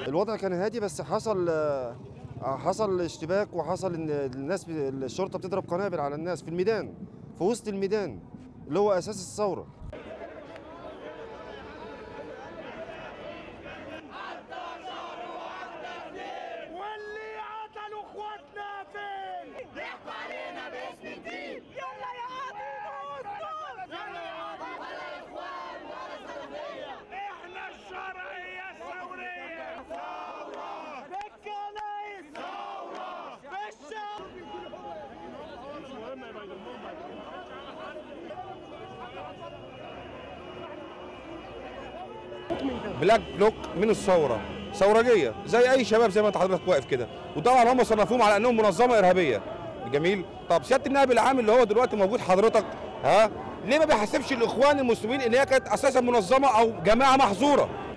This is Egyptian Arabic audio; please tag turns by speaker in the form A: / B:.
A: الوضع كان هادي بس حصل آه، حصل اشتباك وحصل ان الناس ب- الشرطه بتضرب قنابل على الناس في الميدان في وسط الميدان اللي هو اساس الثوره
B: واللي قتلوا اخواتنا فين؟ ضحكوا علينا باسم الدين يلا يا قاضي يلا يا قاضي ولا اخوان ولا سلفيه احنا الشرعيه الثوريه ثوره بالكنايس ثوره بالشعب
C: بلاك بلوك من الثوره ثورجيه زي اي شباب زي ما انت حضرتك واقف كده وطبعا هم صنفوهم على انهم منظمه ارهابيه جميل طب سياده النائب العام اللي هو دلوقتي موجود حضرتك ها ليه ما بيحاسبش الاخوان المسلمين ان هي كانت اساسا منظمه او جماعه محظوره